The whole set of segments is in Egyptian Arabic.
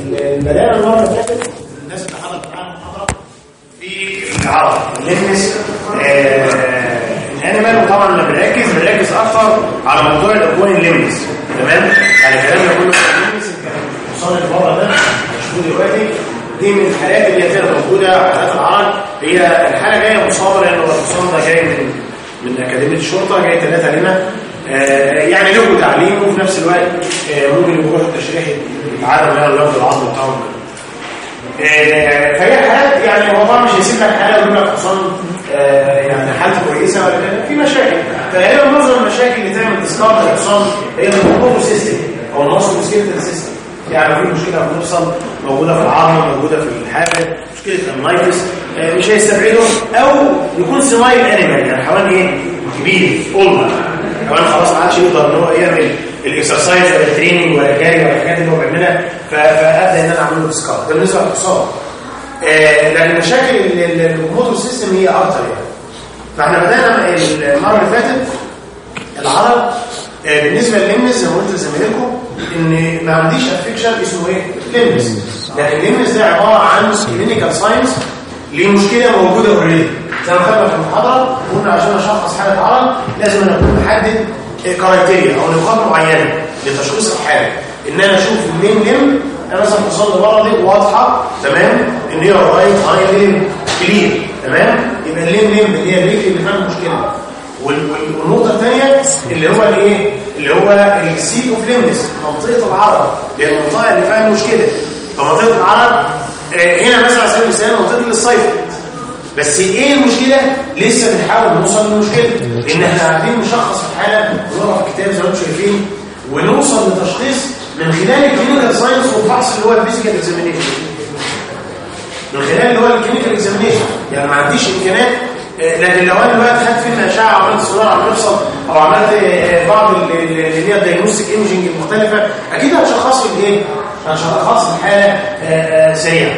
البدايه المره اللي فاتت الناس اللي حضرت معانا المحاضره في العرض الليمنس الانيمال وطبعا لما بنركز بنركز اكتر على موضوع الاكوان الليمنس تمام يعني كلامنا كله في الليمنس الحصان اللي بره ده مشهور دلوقتي دي من الحالات اللي هي موجوده حالات العرض هي الحاله جايه مصابه لان الحصان ده جاي من من اكاديميه الشرطه جاي ثلاثه لنا آه يعني له تعليم وفي نفس الوقت آه ممكن يروح التشريح العالم اللي هو اللفظ العظم بتاعهم آه فهي حالات يعني هو طبعا مش هيسيب لك حاله ويقول لك حصان يعني حالته كويسه ولا كده في مشاكل فهي معظم المشاكل اللي تعمل ديسكارد الحصان هي الموتور سيستم او النص سكيلتال سيستم يعني في مشكله في المفصل موجوده في العظم موجوده في الحافه مشكله النايتس مش هيستبعده او يكون سمايل انيمال يعني حيوان ايه كبير اولد حيوان خلاص ما عادش يقدر ان هو يعمل الاكسرسايز ولا التريننج ولا الجري ولا الحاجات اللي هو بيعملها فابدا ان انا اعمل له ديسكارد ده بالنسبه للحصان آه لان مشاكل الموتور سيستم هي اكتر يعني فاحنا بدانا المره اللي فاتت العرض آه بالنسبه لللمس زي ما قلت لزمايلكم ان ما عنديش افكشن اسمه ايه لمس لكن اللمس ده عباره عن كلينيكال ساينس لمشكله موجوده اوريدي زي ما خدنا في المحاضره قلنا عشان اشخص حاله عرض لازم انا اكون محدد كرايتيريا او نقاط معينه لتشخيص الحاله ان انا اشوف الليم لم انا مثلا حصل لي دي واضحه تمام ان هي رايت هاي ليم كلير تمام يبقى الليم لم اللي هي الريك اللي فيها المشكله والنقطه الثانيه اللي هو الايه اللي هو السيت اوف ليمنس منطقه العرض اللي هي المنطقه اللي فيها المشكله فمنطقه العرض هنا مثلا على سبيل المثال منطقه الصيف بس ايه المشكله لسه بنحاول نوصل للمشكله لان احنا عارفين نشخص الحاله ونقرا في الكتاب زي ما انتم شايفين ونوصل لتشخيص من خلال الكلينيكال ساينس والفحص اللي هو الفيزيكال اكزامينيشن من خلال اللي هو الكلينيكال اكزامينيشن يعني ما عنديش امكانيات لكن لو انا دلوقتي خدت فيلم اشعه عملت صوره على المفصل او عملت بعض اللي هي الدايجنوستيك ايمجنج المختلفه اكيد هتشخص لي ايه؟ هتشخص الحاله سريعا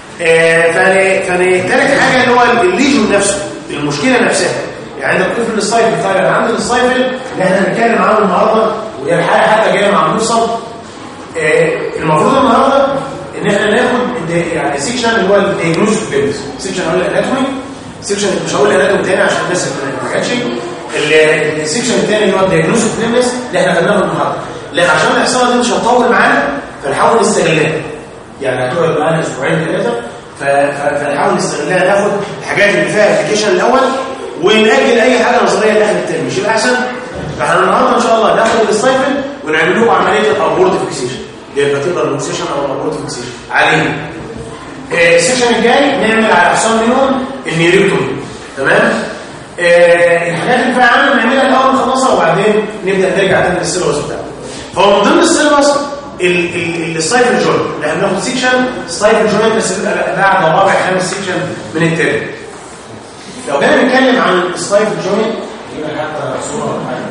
فانا ثالث حاجه اللي هو الليجن نفسه المشكله نفسها يعني عندك طفل السايفل طيب انا عندي السايفل اللي احنا هنتكلم عنه النهارده وهي الحاله حتى جايه مع المفصل المفروض النهارده ان احنا ناخد يعني سيكشن اللي هو الدايجنوستيك بيلز سيكشن هقول الاناتومي سيكشن مش هقول الاناتومي تاني عشان الناس ما جاتش السيكشن الثاني اللي هو الدايجنوستيك بيلز اللي احنا خدناه النهارده لكن عشان الاحصاء دي مش هتطول معانا فنحاول نستغلها يعني هتقعد معانا اسبوعين ثلاثه فنحاول نستغلها ناخد الحاجات اللي فيها ابلكيشن الاول ونأجل اي حاجه نظريه لاخر الترم مش الاحسن فاحنا النهارده ان شاء الله ناخد الستايفل ونعمل لكم عمليه الابورت فيكسيشن اللي هي الباتيلر فيكسيشن او الابورت فيكسيشن عليه آه السيشن الجاي نعمل على احسن منهم النيريكتومي تمام آه الحاجات اللي فيها عمل نعملها الاول نخلصها وبعدين نبدا نرجع تاني للسيلبس بتاعنا فهو من ضمن السيلبس السايفل جوينت احنا بناخد سيكشن سايفل جوينت بس بيبقى بعد رابع خامس سيكشن من الترم لو جينا نتكلم عن السايفل جوينت يبقى حتى صوره ولا حاجه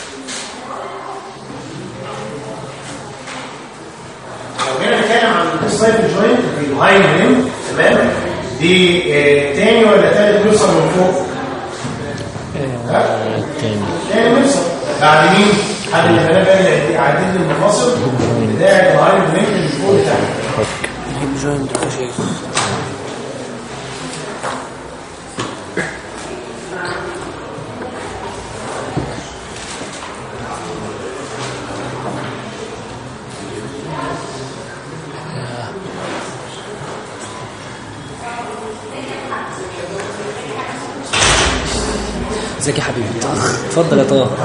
لو جينا نتكلم عن السايفل جوينت الهاي ريم تمام دي اه تاني ولا تالت بيوصل من فوق؟ تاني تاني بيوصل بعد مين؟ حد اللي بناه بقى عدد المفاصل بتاع الهاي ريم اللي فوق بتاعها جوينت شايف ازيك يا حبيبي اتفضل يا طه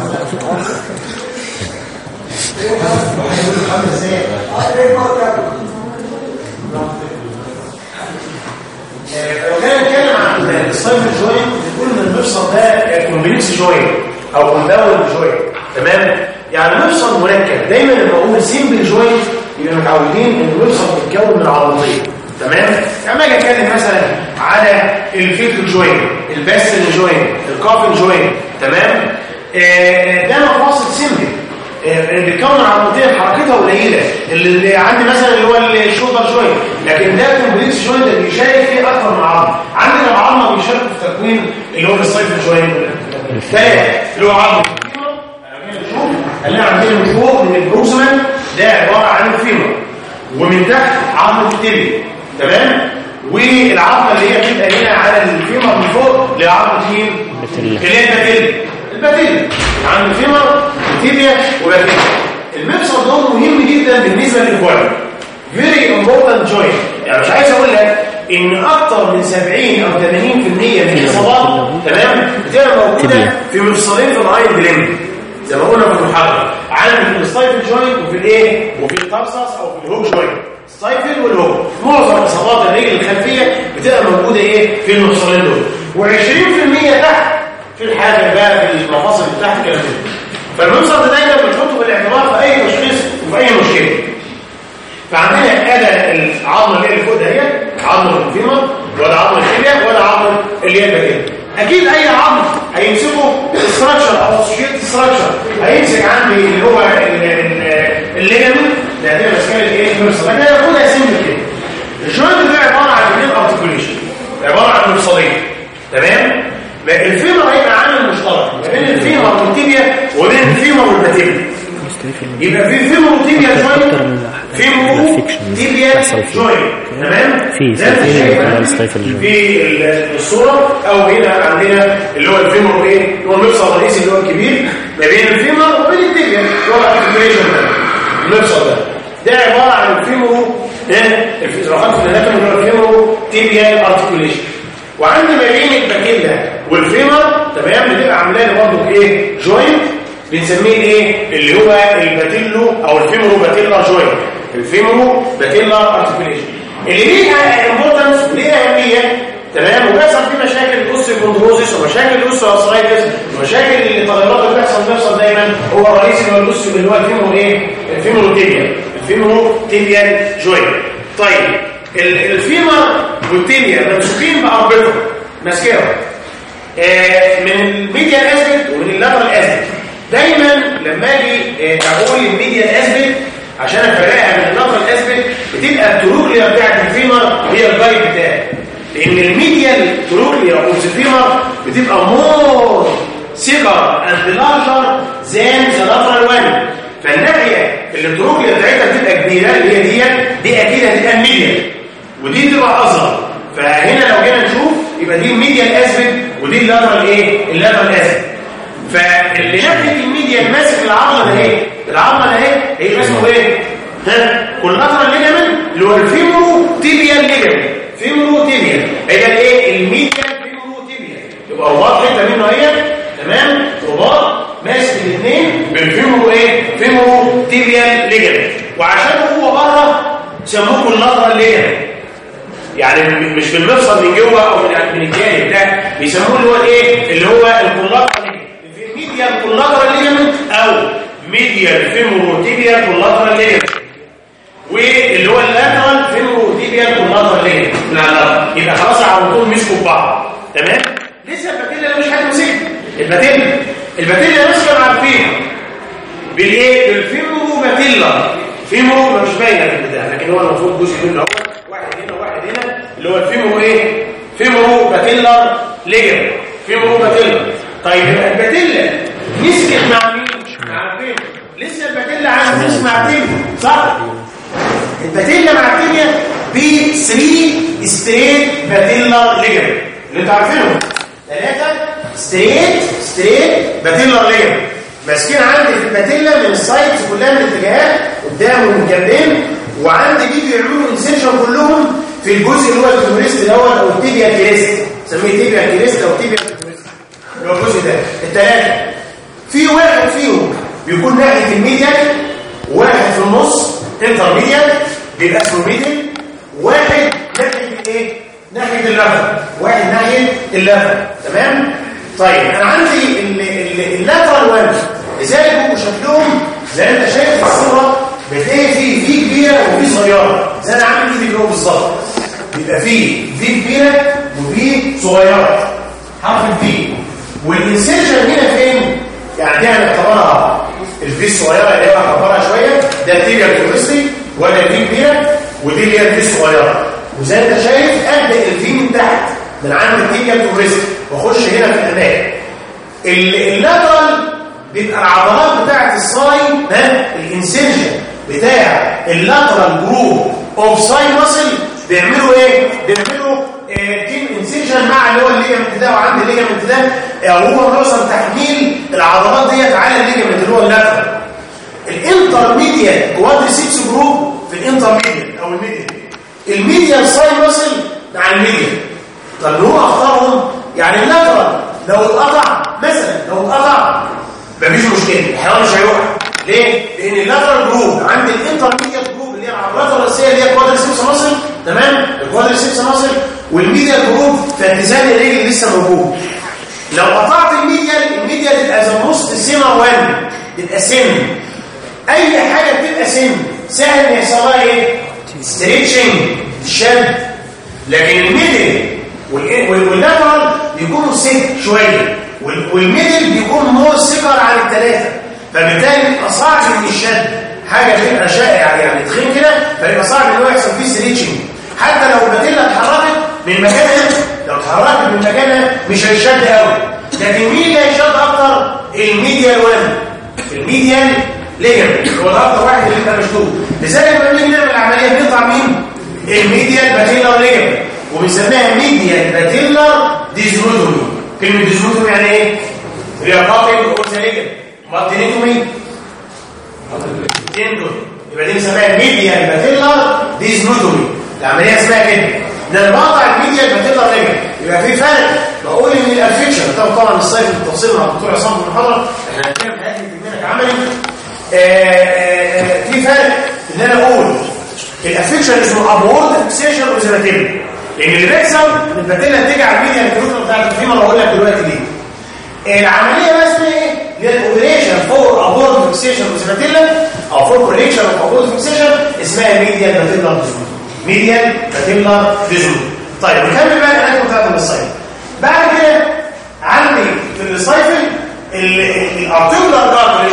لو كان نتكلم عن السايفل جوينت بنقول ان المفصل ده كومبلكس جوينت او كومباوند جوينت تمام يعني مفصل مركب دايما لما اقول سيمبل جوينت يبقى متعودين ان المفصل بيتكون من عضلتين تمام يعني اجي اتكلم مثلا على الفيكل جوينت الباسل جوينت الكافن جوينت تمام آه ده مفاصل سيمبل بيتكون عضلتين حركتها قليله اللي عندي مثلا اللي هو الشولدر جوينت لكن ده كومبلكس جوينت اللي بيشارك فيه اكثر من عظم عندنا العظمه بيشاركوا في تكوين اللي هو السايفل جوينت الثالث اللي هو عظم نشوف هنلاقي عندنا من فوق من البروكسيمال ده عباره عن الفيمر ومن تحت عظمه التبي تمام والعظمه اللي هي بتبقى هنا على الفيمر من فوق اللي هي عظمه مين بتلة. اللي هي الباتيلا الباتيلا عند الفيمر التيبيا وباتيلا المفصل ده مهم جدا بالنسبه للاخوان فيري امبورتنت جوينت يعني مش عايز اقول لك ان اكتر من 70 او 80% من الاصابات تمام بتبقى موجوده تبيا. في مفصلين في العين بلين زي ما قلنا في المحاضره عندي في الستايفل جوينت وفي الايه وفي القرصص او في الهوك جوينت ستايفل والهوك معظم اصابات الرجل الخلفيه بتبقى موجوده ايه في المفصلين دول و20% تحت في الحاجه بقى في المفاصل اللي تحت كده فالمفصل ده دايما بنحطه في الاعتبار في اي تشخيص وفي اي مشكله فعندنا ادى العظمه اللي هي فوق دهيت عظمه الفيمر ولا عظمه الكليه ولا عظمه اللي هي البكيه اكيد اي عظم هيمسكه ستراكشر او اسوشيت ستراكشر هيمسك عندي اللي هو الليجامنت ده هي ماسكه الايه المفصل لكن هياخدها سيمبل كده الجوينت ده عباره عن اثنين ارتكوليشن عباره عن مفصلين تمام ما الفيمر هيبقى عامل مشترك ما بين الفيمر والتيبيا وبين الفيمر والباتيلا يبقى في فيمر وتيبيا جوينت فيمر تيبيا جوينت تمام في- زي ما في- انت شايف في عندي الستايفل جوينت. في ال- الصوره او هنا عندنا اللي هو الفيمر ايه هو المفصل الرئيسي اللي هو الكبير ما بين الفيمر وبين التيبيا اللي هو الارتكوليشن ده المفصل ده ده عباره عن الفيمر ايه الفيزيوراحات في الاناتومي اللي هو الفيمر تيبيا ارتكوليشن وعندي ما بين الباكيلا والفيمر تمام بتبقى عامله لي برضه ايه جوينت بنسميه ايه اللي هو الباتيلو او الفيمورو باتيلا جوينت الفيمورو باتيلا ارتكوليشن اللي ليها امبورتنس وليها اهميه تمام وبيحصل فيه مشاكل الاوستيوكوندروزيس ومشاكل الاوستيوارثرايتس ومشاكل التغيرات اللي بتحصل بتحصل دايما هو الرئيسي اللي هو الاوستيو اللي هو الفيمورو ايه الفيمورو تيبيا الفيمورو تيبيا جوينت طيب ال- الفيمر والتيبيا ممسوكين باربطه ماسكينهم آه، من الميديا اسبت ومن اللاترال اسبت دايما لما اجي آه، اقول الميديا اسبت عشان افرقها من اللاترال اسبت بتبقى التروكليا بتاعت الفيمر هي الجايد بتاعي لان الميديا التروكليا او الفيمر بتبقى مور سيجر اند لارجر ذان ذا لاترال وان فالناحيه اللي التروكليا بتاعتها بتبقى كبيره اللي هي ديت دي اكيد هتبقى الميديا ودي تبقى اصغر فهنا لو جينا نشوف يبقى دي الميديا الاسبت ودي اللاترال ايه اللاترال اسبت فاللي ناحيه الميديا اللي ماسك العضله ده ايه العضله ده ايه هي اسمه ايه ها كولاترال ليجامنت اللي هو الفيمورو تيبيال ليجامنت فيمورو تيبيال هيبقى الايه الميديا فيمورو تيبيال يبقى رباط حته منه اهي تمام رباط ماسك الاثنين بالفيمورو ايه فيمورو تيبيال ليجامنت وعشان هو بره سموه كولاترال ليجامنت يعني مش في المفصل من جوه او من من الجانب ده بيسموه اللي هو الايه اللي هو الكولاترال في ميديا كولاترال ليجمنت او ميديا فيموروتيبيا كولاترال ليجمنت واللي هو اللاترال فيموروتيبيا كولاترال ليجمنت من على الأرض. يبقى خلاص على طول مسكوا في بعض تمام لسه الباتيلا مش حاجه مسكت الباتيلا الباتيلا ماسكه مع الفيمر بالايه بالفيمورو باتيلا فيمورو مش باينه في البتاع لكن هو المفروض جزء منه اهو واحد هنا وواحد هنا اللي هو الفيمورو ايه فيمورو باتيلا ليجر فيمورو باتيلا طيب يبقى الباتيلا مسكت مع مين مع الفيمور لسه الباتيلا عايز تمسك مع الفيمور صح الباتيلا مع التيبيا ب 3 ستريت باتيلا ليجر اللي انتوا عارفينهم ثلاثه ستريت ستريت باتيلا ليجر ماسكين عندي في الباتيلا من السايدز كلها من الاتجاهات قدام ومن جنبين وعندي بيجوا يعملوا انسيشن كلهم في الجزء اللي هو الكريست الاول او التيبيا كريست سميه تيبيا كريست او تيبيا كريست اللي هو الجزء ده الثلاثه في واحد فيهم بيكون ناحيه الميديا وواحد في النص انترميديال بيبقى اسمه ميديال واحد ناحيه الايه ناحيه اللفه واحد ناحيه اللفه تمام طيب انا عندي اللاترال وانز ازاي بيبقوا شكلهم زي ما انت شايف في الصوره بتلاقي في في كبيره وفي صغيره زي انا عامل ايدي كده بالظبط بيبقى في في كبيره وفي صغيره حرف الفي والانسيرشن هنا فين يعني دي هنعتبرها الفي الصغيره اللي هي هنكبرها شويه ده التيبيا الكورستي ولا الفي كبيره ودي اللي هي الفي الصغيره وزي ما انت شايف ابدا الفي من تحت من عند التيبيا الكورستي واخش هنا في الامام اللاترال بيبقى العضلات بتاعت الصاي ها الانسيرشن بتاع اللاترال جروب اوف ساين ماسل بيعملوا ايه بيعملوا تيم انسيجن مع اللي هو الليجمنت ده وعند الليجمنت ده آه، هو بيوصل تحميل العضلات ديت على الليجمنت اللي هو اللاترال الانترميديال كوادريسيبس جروب في الانترميديال او الميديال الميديال ساين ماسل مع الميديال طب اللي هو اختارهم يعني اللاترال لو اتقطع مثلا لو اتقطع مفيش مشكله الحيوان مش هيقع ليه؟ لان اللاترال جروب عند الانترميديال جروب اللي هي العضلات الرئيسيه اللي هي كوادريسيبس ماسل تمام الكوادريسيبس ماسل والميديال جروب في اتزان الرجل لسه موجود لو قطعت الميديال الميديال تبقى زي نص سنه وان تبقى سن اي حاجه بتبقى سن سهل ان يحصل لها ايه ستريتشنج شد لكن الميدل وال- وال- واللاترال بيكونوا سك شويه وال- والميدل بيكون مور سكر عن الثلاثه فبالتالي بيبقى صعب ان الشد حاجه بتبقى شائعه يعني تخين كده فيبقى صعب ان هو يحصل فيه ستريتشنج حتى لو الباتيلا اتحركت من مكانها لو اتحركت من مكانها مش هيشد قوي لكن مين اللي هيشد اكتر الميديال وان الميديال ليجمنت هو ده اكتر واحد اللي انت مشدود لذلك لما نيجي نعمل العمليه بنقطع مين الميديال باتيلر ليجمنت وبنسميها ميديال باتيلر ديزروتومي كلمه ديزروتومي يعني ايه هي قاطع الاورثا ليجمنت مالتينيتومي تندون يبقى دي بنسميها ميديال باتيلر ديزروتومي العمليه اسمها كده ده انا بقطع الميديال باتيلر ليجمنت يبقى في فرق بقول ان الافكشن طبعا طبعا الصيف بالتفصيل مع الدكتور عصام في المحاضره احنا هنتكلم في حاجه منك عملي آه، آه، آه، في فرق ان انا اقول الافكشن اسمه ابورد فيكسيشن وزيماتيل لان اللي بيحصل ان الباتيلا تيجي على الميديا الكروتر بتاعت الفيمر هقول لك دلوقتي ليه العمليه بقى اسمها ايه؟ اللي هي الاوبريشن فور ابورد فيكسيشن وزيماتيلا او فور كوريكشن اوف ابورد فيكسيشن اسمها ميديال باتيلر ديزمون ميديال باتيلر ديزمون طيب نكمل بقى الاناتومي بتاعت الصيف بعد كده عندي في السايفل الارتيكولار كارتريج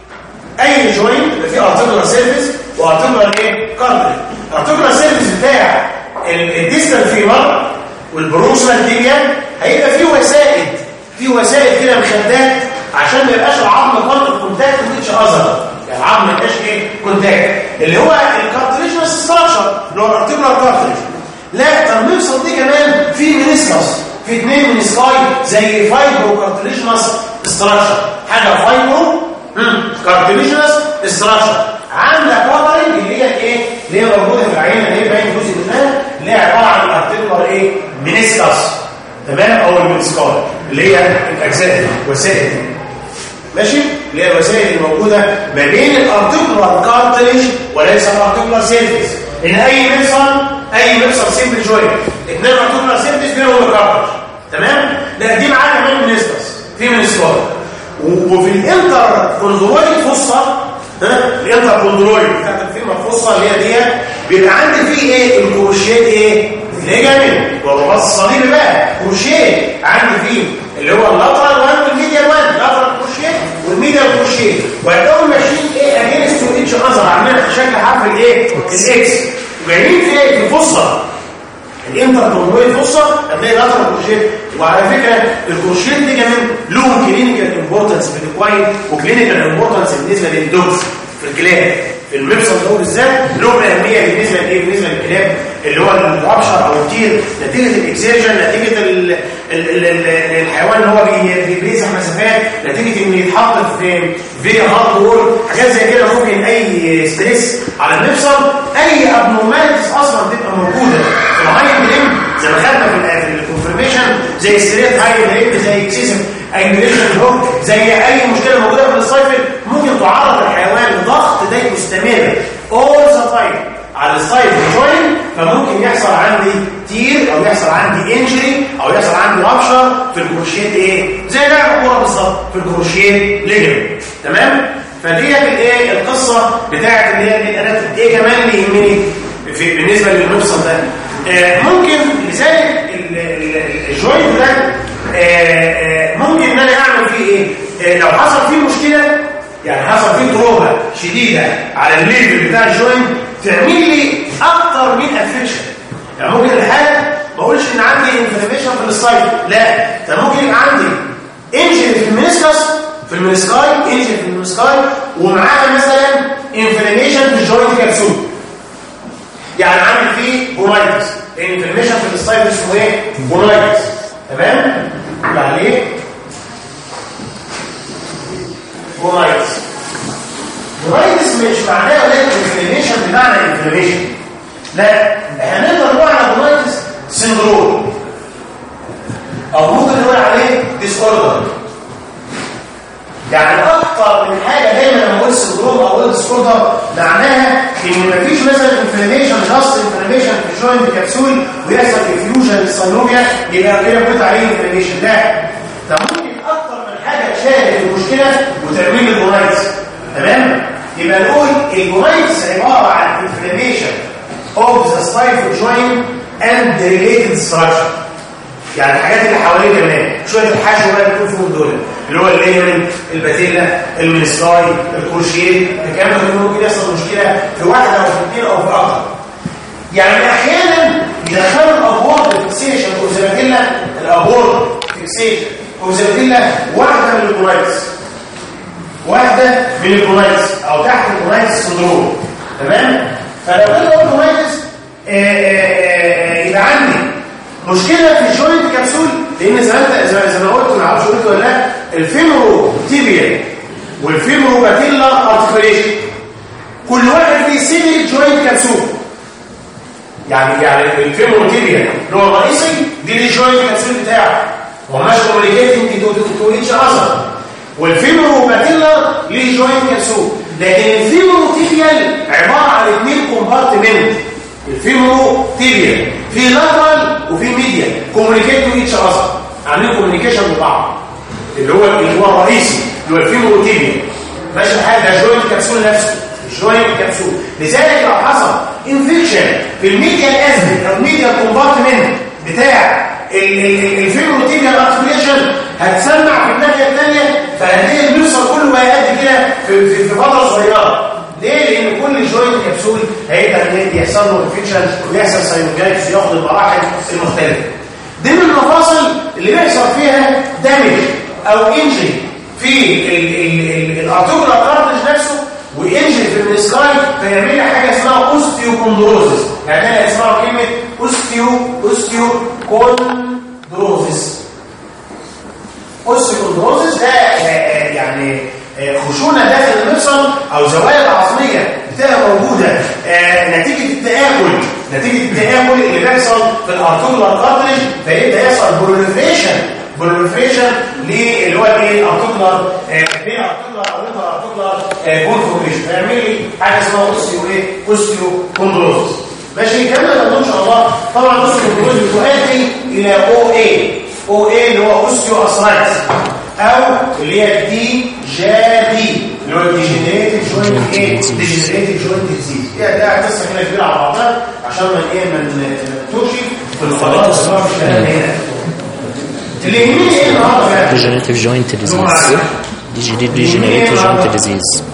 اي جوينت يبقى فيه ارتيكولار سيرفيس وارتيكولار ايه كارتريج الارتيكولار سيرفيس بتاع الديستال فيمر والبروكسيمال تيبيا هيبقى فيه وسائد فيه وسائد كده مخدات عشان ما يبقاش العظم كونتاكت كونتاكت ومش اذر يعني العظم ما يبقاش ايه كونتاكت اللي هو الكارتريج ستراكشر اللي هو الارتيكولار كارتريج لا طب المفصل دي كمان في منسكس في اثنين منسكاي زي فايبرو كارتريجنس ستراكشر حاجه فايبرو كارتريجنس ستراكشر عامله كفرنج اللي هي ايه اللي هي موجوده في العينه اللي هي باين جزء منها اللي هي عباره عن الارتيكولار ايه منسكس تمام او المنسكاي اللي هي الاجزاء دي وسائل دي. ماشي اللي هي الوسائل الموجوده ما بين الارتيكولار كارتريج وليس الارتيكولار سيرفيس ان اي مفصل اي مفصل سيمبل جوينت اثنين ارتيكولار سيرفيس بينهم الكارتريج تمام لا دي معاها كمان منسكس في منسكاي وفي الانتر كوندرويد فصة ها الانتر كوندرويد بتاعت الفيلم الفصة اللي هي دي بيبقى عندي فيه ايه الكروشيه ايه ليجامنت والرباط الصليبي بقى كروشيه عندي فيه اللي هو اللاترال وان والميديال وان اللاترال كروشيه والميديال كروشيه وهتلاقوا ماشيين ايه اجينست تو اتش اذر عاملين شكل حرف الايه الاكس وجايين في ايه في الفصه الانتر كوندرويد فصه هتلاقي لاترال كروشيه وعلى فكره الكروشيه دي كمان لهم كلينيكال امبورتنس في الكواين وكلينيكال امبورتنس بالنسبه للدوجز في الكلاب في المفصل ده بالذات له اهميه بالنسبه لايه بالنسبه للكلاب اللي هو الابشر او التير نتيجه الاكسيرجن نتيجه ال ال ال ال الحيوان اللي هو بي- بيزح مسافات نتيجه انه يتحط في فيري هارد وول حاجات زي كده ممكن اي ستريس على المفصل اي ابنورماليتيز اصلا تبقى موجوده في الهاي بريم زي ما خدنا في ال- في الكونفرميشن زي ستريت هاي بريم زي اكسيسيف انجليشن هوك زي اي مشكله موجوده في السايفل ممكن تعرض الحيوان لضغط دايما مستمر all the time على السايد جوين فممكن يحصل عندي تير او يحصل عندي انجري او يحصل عندي رابشر في الكروشيه ايه زي لعب كوره بالظبط في الكروشيه ليجمنت تمام فديت الايه القصه بتاعت اللي هي الاناتومي ايه كمان اللي يهمني في بالنسبه للمفصل ده آه ممكن لذلك ال- ال- الجوينت ده آه، آه، ممكن ان انا اعمل فيه ايه آه، لو حصل فيه مشكله يعني حصل فيه تروما شديده على الليفل بتاع الجوينت تعمل لي اكتر من افكشن يعني ممكن الحاله ما اقولش ان عندي انفلاميشن في السايت لا ده ممكن يبقى عندي انجري في المنسكس في المنسكاي انجري في المنسكاي ومعاها مثلا انفلاميشن في ليه بونايتس الانفلاميشن في الستايل اسمه ايه بونايتس تمام يبقى عليه بونايتس بونايتس مش معناه ولكن انفلاميشن بمعنى انفلاميشن لا احنا نقدر نقول على بونايتس سندروم او ممكن نقول عليه ديس اوردر يعني اكتر من حاجه دايما لما اقول سندروم او اقول ديس اوردر معناها ان مفيش مثلا انفلاميشن جاست انفلاميشن في جوينت كبسول ويحصل افيوجن للسينوبيا يبقى كده قلت عليه انفلاميشن لا ده ممكن اكتر من حاجه تشارك المشكله وتعمل لي بونايتس تمام يبقى نقول البونايتس عباره عن انفلاميشن of the stifle joint and the related structure يعني الحاجات اللي حواليه كمان شويه الحشو بقى اللي بتكون فيهم دول اللي هو الليمن الباتيلا المنسكاي الكروشيه الكلام ده كله ممكن يحصل مشكله في واحده او في اثنين او في اكتر يعني احيانا يدخلوا الابورد فيكسيشن او زباتيلا الابورد فيكسيشن او زباتيلا واحده من البرايتس واحده من البرايتس او تحت البرايتس سندروم تمام فلو كده البرايتس يبقى عندي مشكله في الجوينت كبسول لان زي ما انت زي ما قلت ما اعرفش قلت ولا لا الفيمورو تيبيا والفيمورو باتيلا ارتكوليشن كل واحد فيه سيمي جوينت كبسول يعني يعني الفيمورو تيبيا اللي هو الرئيسي دي الجوينت كبسول بتاعه هو مش كوميونيكيتنج تو ايتش اذر والفيمورو باتيلا ليه جوينت كبسول لكن الفيمورو تيبيال عباره عن اثنين كومبارتمنت الفيمورو تيبيال في لاترال وفي ميديا كوميونيكيت تو ايتش اذر عاملين كوميونيكيشن ببعض اللي هو اللي هو الرئيسي اللي هو الفيمورو تيبيال ماشي الحال ده جوينت كبسول نفسه جوينت كبسول لذلك لو حصل انفكشن في الميديا ازمه او الميديا كومبارتمنت بتاع الفيمورو تيبيال ارتكوليشن هتسمع في الناحيه الثانيه فهتلاقي المفصل كله بقى قد كده في, في, في فتره صغيره ليه؟ لان كل جوينت كبسول هيبدا يحصل له انفكشن ويحصل ساينوجايتس وياخد المراحل المختلفه. دي من المفاصل اللي بيحصل فيها دامج او انجري في الارتيكولار كارتج نفسه وانجري في المسكاي فيعمل لي حاجه اسمها اوستيوكوندروزس يعني انا اسمها كلمه اوستيو اوستيو كوندروزس اوستيوكوندروزس ده يعني خشونة داخل المفصل أو زوايا العظمية بتبقى موجودة نتيجة التآكل نتيجة التآكل اللي بيحصل في الارتيكولار كارتريج فيبدأ يحصل بروليفريشن بروليفريشن اللي هو الايه الارتيكولار بين ارتيكولار او انتر ارتيكولار بون فورميشن فيعمل لي حاجه اسمها اوستيو ايه اوستيو كوندروزس ماشي نكمل ان شاء الله طبعا اوستيو كوندروزس بتؤدي الى او اي او اي اللي هو اوستيو اسرايتس او اللي هي دي جابي اللي هو ديجنريتيف جوينت ايه ديجنريتيف جوينت ديزيز هي ده قصه هنا كبيره على بعضها عشان ما ايه ما نتوهش في الخلاط اللي هو مش كلام هنا اللي يهمني ايه النهارده بقى degenerative joint disease degenerative joint disease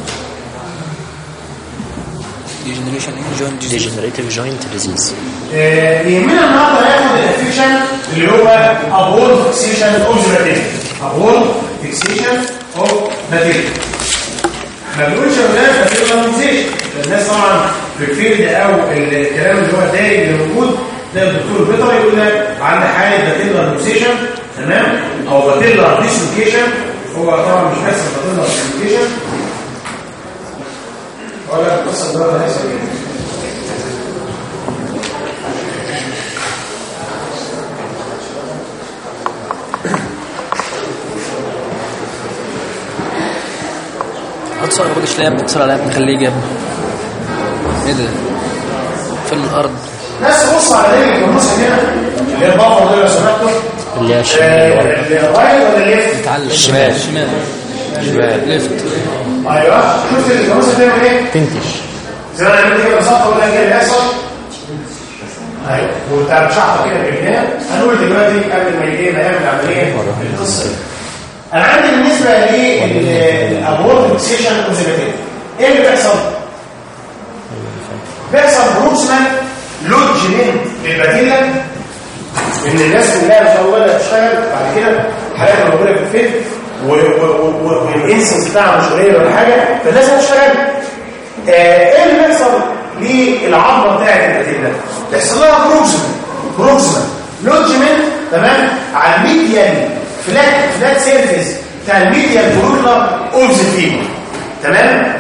degeneration in joint disease degenerative joint disease آه، يهمنا النهارده ناخد الافكشن اللي هو ابول فيكسيشن اوف ماتيريال ابول فيكسيشن اوف ماتيريال ما بنقولش يا ولاد ماتيريال فيكسيشن الناس طبعا في الفيلد او الكلام اللي هو دايج اللي موجود ده الدكتور بيطري يقول لك عند حاله باتيلر فيكسيشن تمام او باتيلر ديسلوكيشن هو طبعا مش بس باتيلر ديسلوكيشن ولا القصه ده هيحصل ايه هتصور ما بديش لعب بتصور على لعب نخليه جاب ايه ده فيلم الارض بس بص على رجل النص هنا اللي هي البطه دي لو سمحتوا اللي هي الشمال ورا الرايت ولا الليفت؟ اتعلم الشمال. الشمال شمال. ليفت ايوه شفت النص بتعمل ايه؟ تنتش زي ما انا عملت كده بالظبط اقول لك ايه اللي هيحصل ايوه وانت بتشحط كده برجليها هنقول دلوقتي قبل ما يجي ما يعمل عمليه القصه دي. انا عندي بالنسبه للابورد فيكسيشن اوزيبيتين ايه اللي بيحصل؟ بيحصل بروكسمان لودجمنت للباتيلا ان الناس كلها ان شاء الله بدات تشتغل بعد كده حالات موجوده في الفيلم والانسنس بتاعها مش قليل ولا حاجه فالناس هتشتغل آه، ايه اللي بيحصل للعظمه بتاعت الباتيلا؟ يحصل لها بروكسيمال بروكسيمال لودجمنت تمام على الميديال فلات فلات سيرفيس بتاع الميديال بروكلر اوف ذا فيمر تمام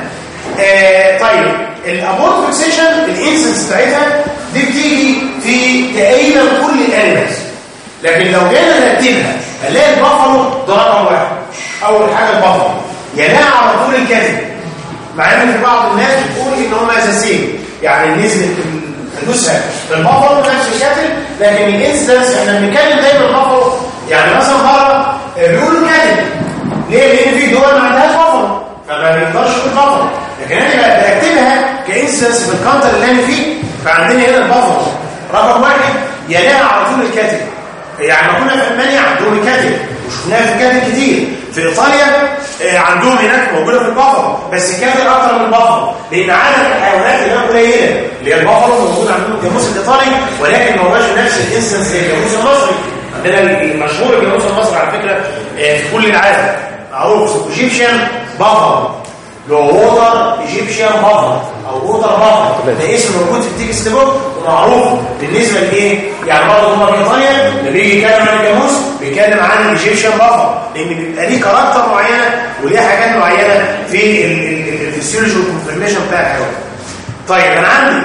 آه طيب الابورت فيكسيشن الانسنس بتاعتها دي بتيجي في تقريبا كل الانيمالز لكن لو جينا نرتبها هنلاقي البافلو ده رقم واحد اول حاجه البافلو ينام على طول الكاتب مع ان في بعض الناس بتقول ان هم اساسيين يعني نسبه النسخه في البافلو نفس الكاتب لكن الانسنس احنا بنتكلم دايما البافلو يعني مثلا بره بيقولوا كاتب ليه؟ لان في دول ما عندهاش بافلو فما بيقدرش يقول بافلو لكن انا بكتبها كانسنس في الكانتر اللي انا فيه فعندنا هنا البافلو رقم واحد ينام على طول الكاتب يعني ما كنا في المانيا عندهم الكاتب وشفناها في الكاتب كتير في ايطاليا آه، عندهم هناك موجوده في البافلو بس الكاتب اكتر من البافلو لان عدد الحيوانات هناك قليله اللي هي البافلو موجود عندهم الجاموس الايطالي ولكن ما هوش نفس الانسنس زي الجاموس المصري عندنا المشهور الجاموس المصري على فكره آه، في كل العالم معروف ايجيبشن بافلو لو ووتر ايجيبشن بافر او ووتر بافر ده اسم موجود في التكست بوك ومعروف بالنسبه لايه يعني برضه هم في ايطاليا اللي بيجي يتكلم عن الجاموس بيتكلم عن الايجيبشن بافر لان بيبقى ليه كاركتر معينه وليه حاجات معينه في الفسيولوجي والكونفرميشن بتاع الحيوان طيب انا عندي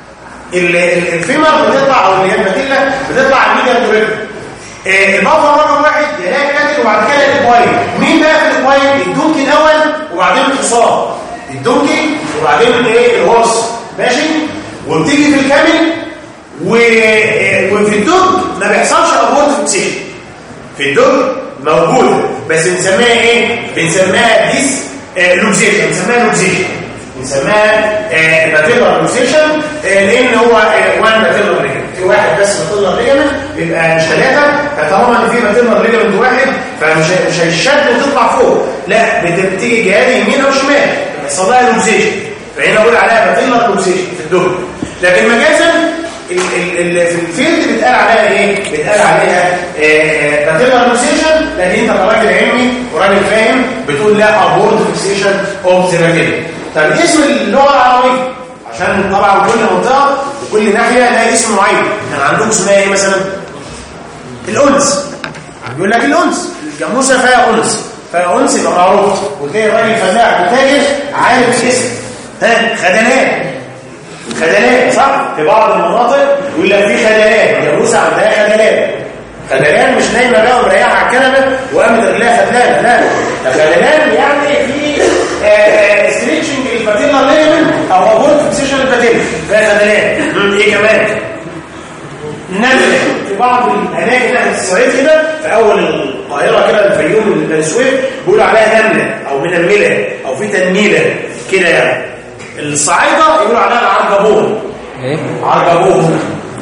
ال- ال- الفيمر بتطلع او اللي هي الباتيلا بتطلع على الميديا دوريكتور البافر رقم واحد يلاقي كاتل وبعد كده يلاقي الكوايل مين بقى في الكوايل الدونكي الاول وبعدين الحصان الدونكي وبعدين الايه الهورس ماشي وبتيجي في الكامل و... وفي الدوج ما بيحصلش ابورت فيكسيشن في الدوج موجوده بس بنسميها ايه بنسميها ديس آه لوكسيشن بنسميها لوكسيشن بنسميها باتيلر لوكسيشن لان هو وان باتيلر ريجمنت في واحد بس باتيلر ريجمنت بيبقى مش ثلاثه فطالما ان في باتيلر ريجمنت واحد فمش مش هيشد وتطلع فوق لا بتيجي جهاد يمين او شمال بيحصل لها لوكسيشن فهنا بقول عليها باتيلر لوكسيشن في الدوج لكن مجازا ال- ال- ال- في الفيلد بيتقال عليها ايه؟ بيتقال عليها باتيلر لوكسيشن لان انت كراجل علمي وراجل فاهم بتقول لا ابورد فيكسيشن اوف ذا باتيلر طب اسم اللغه العربيه عشان طبعا كل منطقه وكل ناحيه لها اسم معين كان عندكم اسمها ايه مثلا؟ الانس يقول لك الانس الجاموسه فيها انس فيها انس يبقى معروف وتلاقي راجل فلاح وتاجر عارف الاسم ها خدلات خدلات صح في بعض المناطق يقول لك في خدلات جاموسه عندها خدلات خدلان مش نايمه بقى ومريحه على الكنبه وقامت رجلها خدلان لا ده خدلان يعني في ستريتشنج الباتيلا ليمن او ابورت فيكسيشن الباتيلا فيها خدلان مم، ايه كمان نملة في بعض الأماكن ناحية الصعيد كده في أول القاهرة كده الفيوم بني سويف بيقولوا عليها نملة أو منملة أو في تنميلة كده يعني الصعايدة يقولوا عليها العرجبون ايه عرجبون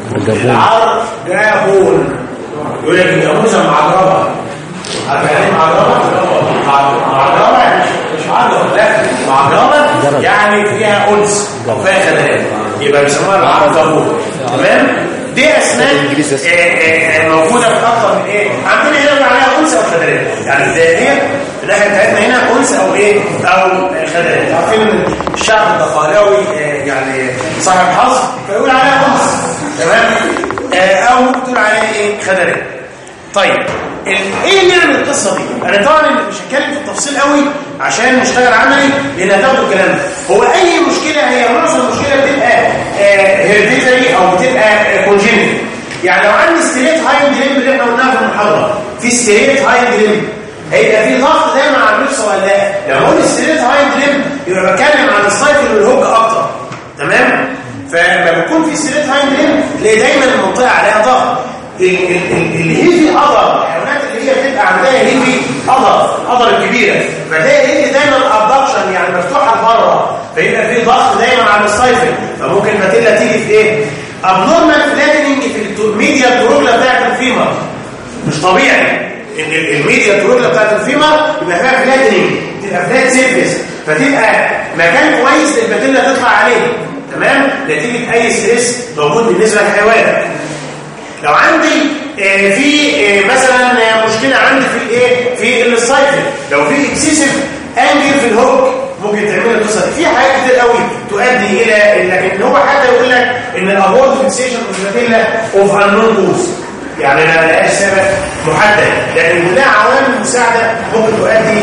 العرجبون يقول لك الجاموسة معجربة عارف يعني ايه معجربة؟ معجربة يعني مش مش معجربة لا معجربة يعني فيها أنس أو فيها خدلات يبقى بيسموها العرجبون تمام؟ دي اسنان آه، آه، آه، موجوده في اكثر من ايه عندنا هنا بنقول عليها انثى او خدلات يعني الدائريه في الناحيه بتاعتنا هنا انثى او ايه او آه، خدلات عارفين ان الشعب الدخلاوي آه، يعني صاحب حظ فيقول عليها انثى تمام آه، او ممكن تقول عليها ايه خدلات طيب ال- ايه اللي يعمل القصه دي انا طبعا مش هتكلم في التفصيل قوي عشان نشتغل عملي لان هتاخدوا الكلام ده هو اي مشكله هي معظم المشكله بتبقى هيرتيزري او بتبقى كونجينيتال يعني لو عندي ستريت هايند ليمب اللي احنا قلناها في المحاضره في ستريت هايند ليمب هيبقى في ضغط دايما على النفس ولا لا لما اقول ستريت هايند ليمب يبقى بتكلم عن السايكل والهوك اكتر تمام فلما بيكون في ستريت هايند ليمب تلاقي دايما المنطقه عليها ضغط ال- ال- ال- الهيفي قدر الحيوانات اللي هي بتبقى عندها هيفي قدر قدر الكبيره فتلاقي هيفي دايما ابدكشن يعني مفتوحه لبره فيبقى في ضغط دايما على السايفل فممكن الباتيلا تيجي في ايه؟ ابنورمال فلاتننج في الميديا التروجلا بتاعت الفيمر مش طبيعي ان ال- الميديا التروجلا بتاعت الفيمر يبقى فيها فلاتننج تبقى فلات سيرفيس فتبقى مكان كويس للباتيلا تطلع عليه تمام نتيجه اي ستريس موجود بالنسبه للحيوان لو عندي آه، في آه، مثلا آه، مشكله عندي في الايه في السايكل لو في اكسسيف انجل في الهوك ممكن تعمل القصه دي في حاجات كتير قوي تؤدي الى لكن هو حتى يقول لك ان الابورت فيكسيشن اوف اوف انون كوز يعني ما لهاش سبب محدد لكن كلها عوامل مساعده ممكن تؤدي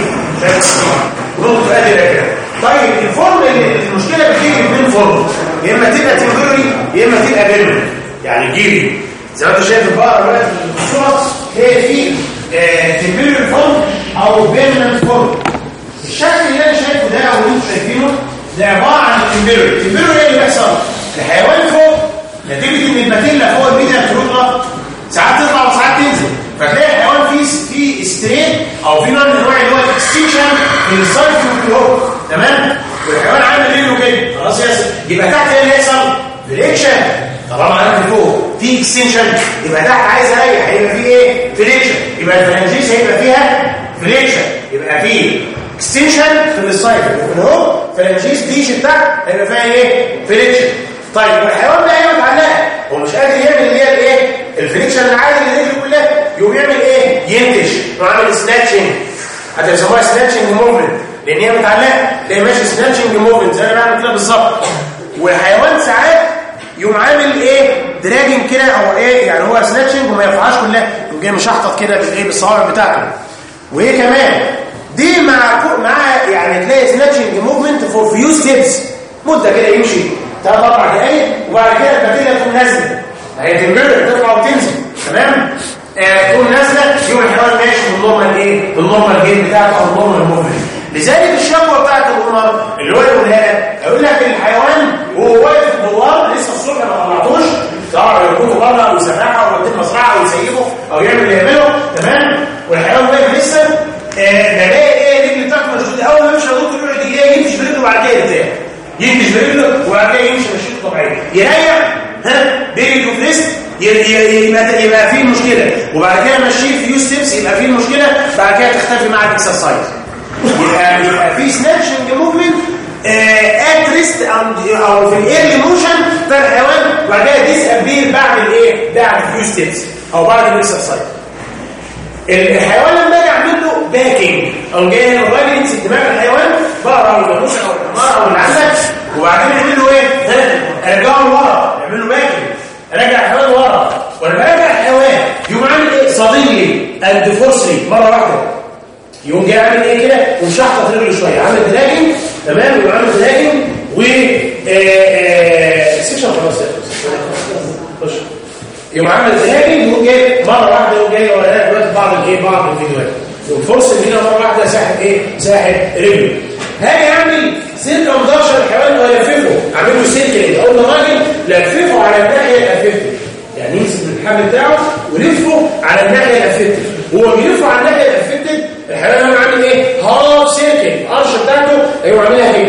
ممكن تؤدي الى كده طيب الفورم اللي المشكله بتيجي من فورم يا اما تبقى تمبرري يا اما تبقى بيرمنت يعني جيري زي ما انت شايف البقره دلوقتي في الصور هي في تمبرري فورم او بيرمنت فورم الشكل اللي انا شايفه ده او اللي انتوا شايفينه ده عباره عن التمبرري التمبرري ايه اللي بيحصل الحيوان فوق نتيجه ان الباتيلا فوق الميديا بتضغط ساعات تطلع وساعات تنزل فتلاقي الحيوان فيه في سترين او في نوع من انواع اللي هو الاكستنشن من السايكل الهوك تمام والحيوان عامل رجله كده خلاص يا يبقى تحت ايه اللي يحصل فريكشن طالما عندي فوق في اكستنشن يبقى تحت عايز اريح هيبقى في ايه فريكشن يبقى الفرنجيس هيبقى فيها فريكشن يبقى في اكستنشن في السايكل وفي الهوك فرنجيس ديش تحت هيبقى فيها ايه فريكشن طيب والحيوان ده هيبقى متعلق هو مش قادر يعمل اللي هي الايه الفريكشن العادي اللي رجله كلها يقوم يعمل ايه ينتش ويعمل سناتشنج حتى يسموها سناتشنج موفمنت لان هي متعلقه تلاقي ماشي سناتشنج موفمنت زي ما بعمل كده بالظبط والحيوان ساعات يقوم عامل ايه دراجنج كده او ايه يعني هو سناتشنج وما يرفعهاش كلها يقوم جاي مشحطط كده بالايه بالصوابع بتاعته وايه كمان دي مع مع يعني تلاقي سناتشنج موفمنت فور فيو ستيبس مده كده يمشي ثلاث اربع دقايق وبعد كده البكتيريا تقوم نازله هي تنبرر تطلع وتنزل تمام آه تقوم نازله يوم الحيوان ماشي بالنورمال ايه بالنورمال جيم بتاعته او النورمال موفمنت لذلك الشكوى بتاعت الاونر اللي هو يقولها لك يقول لك الحيوان وهو واقف في الدوار لسه الصبح ما طلعتوش طبعا يربطه بره او يسرحه او يوديه مزرعه او يسيبه او يعمل اللي يعمله تمام والحيوان واقف لسه آه بلاقي ايه رجل بتاعته مشدوده اول ما يمشي الدكتور يقعد ايه يمشي برجله وبعد كده يرتاح يمشي برجله وبعد كده يمشي مشيته طبيعيه يريح ها بيجي وفريست يبقى يبقى فيه مشكله وبعد كده ماشيين في يو ستيبس يبقى فيه مشكله بعد كده تختفي مع الاكسرسايز يبقى يبقى في سناتشنج موفمنت ات ريست او في الايرلي موشن بتاع الحيوان وبعد كده ديس ابير بعد الايه بعد الفيو ستيبس او بعد الاكسرسايز الحيوان لما اجي اعمل له باكينج او جاي الراجل يمسك دماغ الحيوان بقرا او الجاموسه او الحمار او العسل وبعدين يعمل له ايه ها ارجعه لورا يعمل له باكينج ارجع الحيوان ورا ولما ارجع الحيوان يقوم عامل ايه صديقي اند فورسلي مره واحده يقوم جاي عامل ايه كده ومشحطط رجله شويه عامل دراجنج تمام يقوم عامل دراجنج و سيكشن خلاص خش يقوم عامل دراجنج يقوم جاي مره واحده يقوم جاي ولا دلوقتي بعض الايه بعض الفيديوهات والفرصه هنا مره واحده ساحب ايه ساحب رجله هاجي اعمل سلك مدرشة الحيوان والففه اعمل له سلك ايه اقول للراجل لففه على الناحيه الافكتيف يعني يمسك الحبل بتاعه ولفه على الناحيه الافكتيف هو بيلفه على الناحيه الافكتيف الحيوان هو عامل ايه هاف سيركل القرشه بتاعته ايوه عاملها كده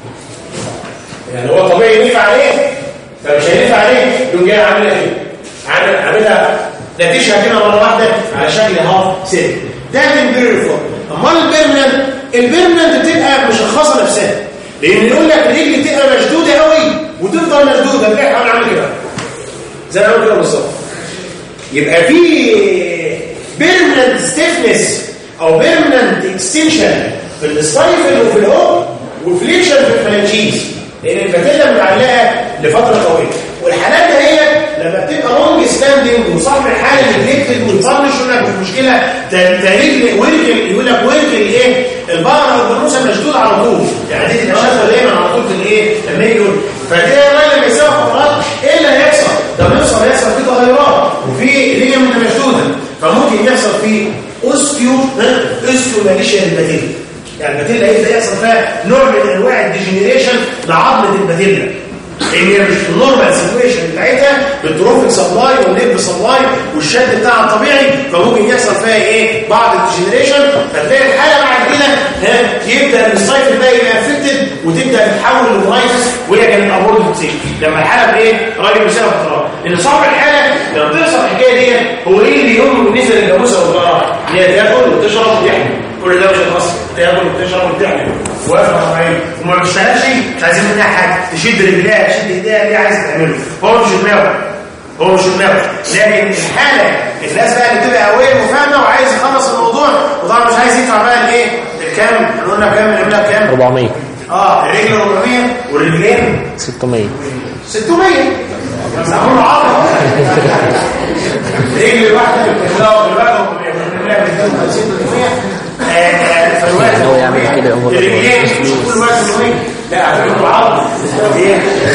يعني هو طبيعي يلف عليه فمش هيلف عليه يقوم جاي عاملها كده عامل عاملها نتيجه كده مره واحده على شكل هاف سيركل ده البيرمنت فورم امال البيرمنت البيرمنت بتبقى مشخصه نفسها لان يقول لك الرجل تبقى مشدوده قوي وتفضل مشدوده تلاقي حاول عامل كده زي ما عمل كده بالظبط يبقى في بيرمننت ستيفنس او بيرمننت اكستنشن في السايفل وفي الهوب وفليكشن في الفلانجيز لان الفتيله متعلقه لفتره طويله والحالات هي لما بتبقى لونج ستاندنج وصاحب الحاله نجلكتد ويطنش يقول لك مش مشكله ده رجل وركل يقول لك وركل ايه البقره او الجاموسه مشدود على طول يعني دي تبقى شايفه دايما على طول في الايه لما يجي يقول فدي لما يساوي فترات ايه اللي هيحصل؟ ده بيحصل هيحصل فيه تغيرات وفي ليجمنت مشدوده فممكن يحصل فيه اوستيو ها اوستيو ماليشيا للباتيلا يعني الباتيلا هيبدا يحصل فيها نوع من انواع الديجنريشن لعظمه الباتيلا لان هي مش في النورمال سيتويشن بتاعتها بالتروفيك سبلاي والنيرف سبلاي والشد بتاعها الطبيعي فممكن يحصل فيها ايه بعض الديجنريشن فتلاقي الحاله بعد كده ها يبدا السايكل ده يبقى افكتد وتبدا تتحول لمرايسس وهي كانت ابورد بتسيب لما الحاله بايه راجل بسبب فترات ان صاحب الحاله لما تحصل الحكايه دي هو ايه اللي يهمه بالنسبه للجاموسه والجراح ان هي تاكل وتشرب وتحمل كل ده مش هيتأثر تاكل وتشرب وتحمل واقفه طبيعيه وما بتشتغلش مش عايزين منها حاجه تشد رجليها تشد ايديها اللي عايز تعمله هو مش دماغه هو مش دماغه لكن الحاله الناس بقى اللي بتبقى قويه وفاهمه وعايز يخلص الموضوع وطبعا مش عايز يدفع بقى الايه الكام احنا قلنا كام نعملها كام 400 اه الرجل 400 والرجلين 600 600 سامون عطا رجل الواحده بتطلع بالواحده وبنعمل 350 فالواحد هو يعمل كده هو الرجلين مش كل واحد 600 لا عشان العضل هي